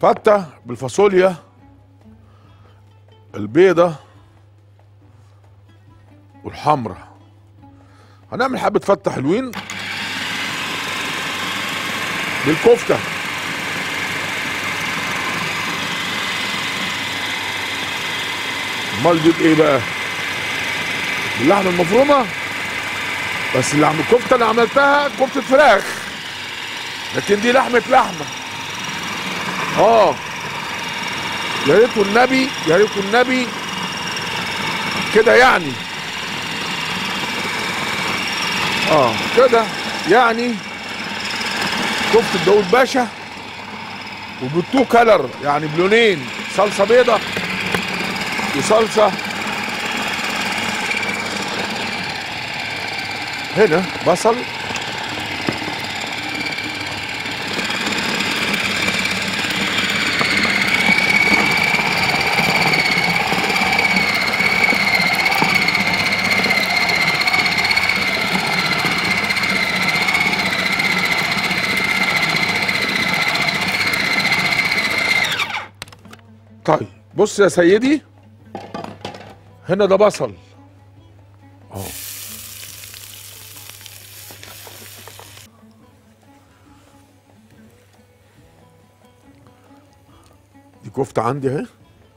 فتة بالفاصوليا البيضة والحمرة هنعمل حبة فتة حلوين بالكفتة امال دي بايه بقى؟ باللحمة المفرومة بس اللحم الكفتة اللي عملتها كفتة فراخ لكن دي لحمة لحمة اه يا ريت النبي يا ريت النبي كده يعني اه كده يعني كفتة داود باشا وبالتو كلر يعني بلونين صلصة بيضة وصلصة هنا بصل طيب بص يا سيدي هنا ده بصل اهو دي كفته عندي اهي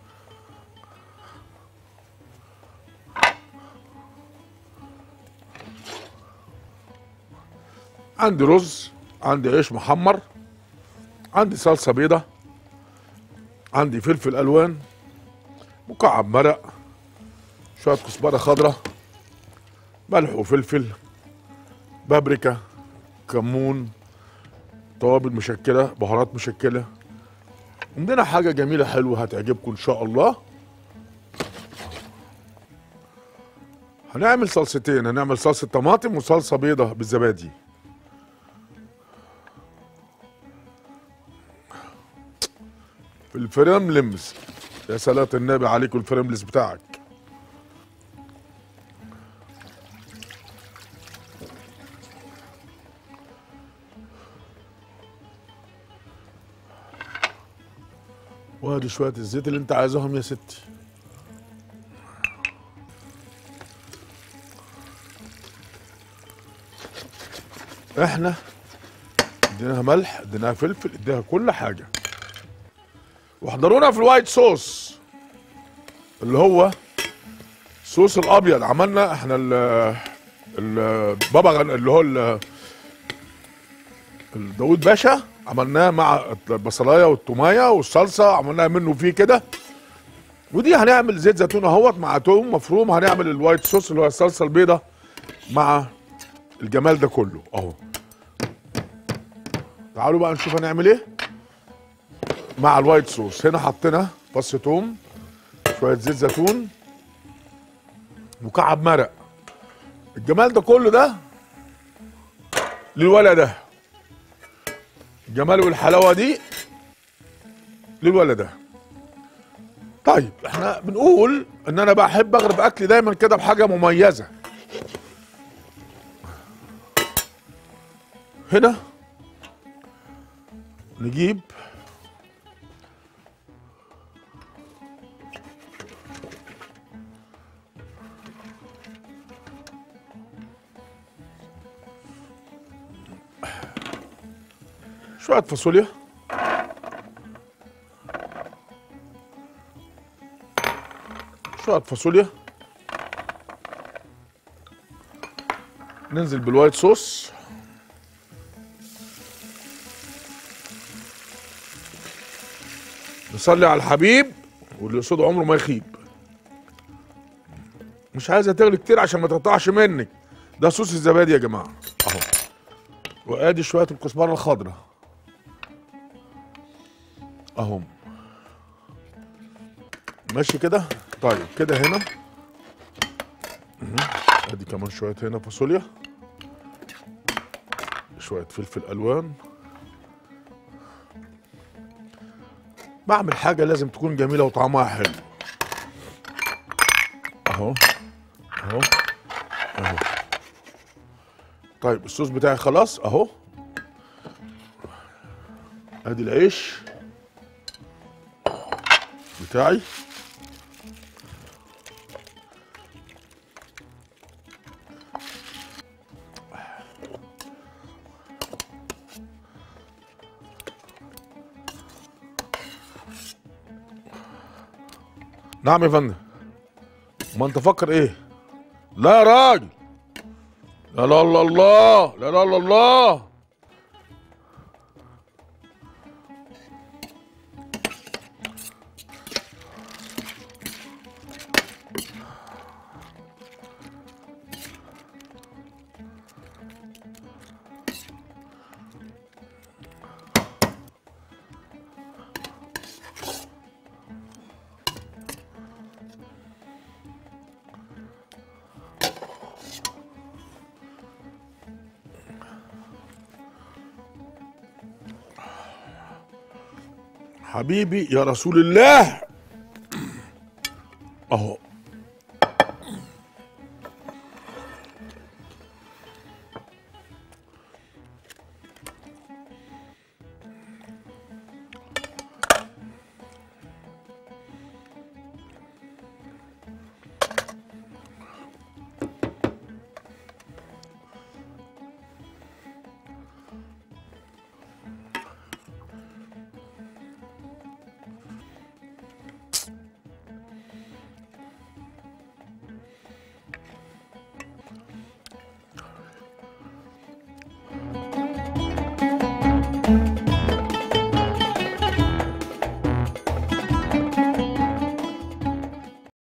عندي رز عندي عيش محمر عندي صلصه بيضه عندي فلفل الوان مكعب مرق شويه كزبره خضراء ملح وفلفل بابريكا كمون توابل مشكله بهارات مشكله عندنا حاجه جميله حلوه هتعجبكم ان شاء الله هنعمل صلصتين هنعمل صلصه طماطم وصلصه بيضه بالزبادي في الفريملمز يا صلاة النبي عليكم الفريملز بتاعك وادي شوية الزيت اللي انت عايزهم يا ستي احنا اديناها ملح اديناها فلفل اديها كل حاجه واحضرونا في الوايت صوص اللي هو الصوص الابيض عملنا احنا ال البابا غن- اللي هو ال- داوود باشا عملناه مع البصلايه والتوميه والصلصه عملناها منه فيه كده ودي هنعمل زيت زيتون اهوت مع توم مفروم هنعمل الوايت صوص اللي هو الصلصه البيضه مع الجمال ده كله اهو تعالوا بقى نشوف هنعمل ايه مع الوايت صوص هنا حطينا فص توم شويه زيت زيتون مكعب مرق الجمال ده كله ده للولد ده الجمال والحلاوه دي للولد ده طيب احنا بنقول ان انا بحب اغرب اكلي دايما كده بحاجه مميزه هنا نجيب شوية فاصوليا شوية فاصوليا ننزل بالوايت صوص نصلي على الحبيب واللي يقصده عمره ما يخيب مش عايزها تغلي كتير عشان ما تقطعش منك ده صوص الزبادي يا جماعه اهو وادي شويه الكزبره الخضراء اهم ماشي كده طيب كده هنا مهم. ادي كمان شويه هنا فاصوليا شويه فلفل الوان بعمل حاجه لازم تكون جميله وطعمها حلو اهو اهو اهو طيب الصوص بتاعي خلاص اهو ادي العيش بتاعي نعم يا فندم ما انت فكر ايه لا يا راجل لا لا الله الله لا لا الله الله حبيبي يا رسول الله اهو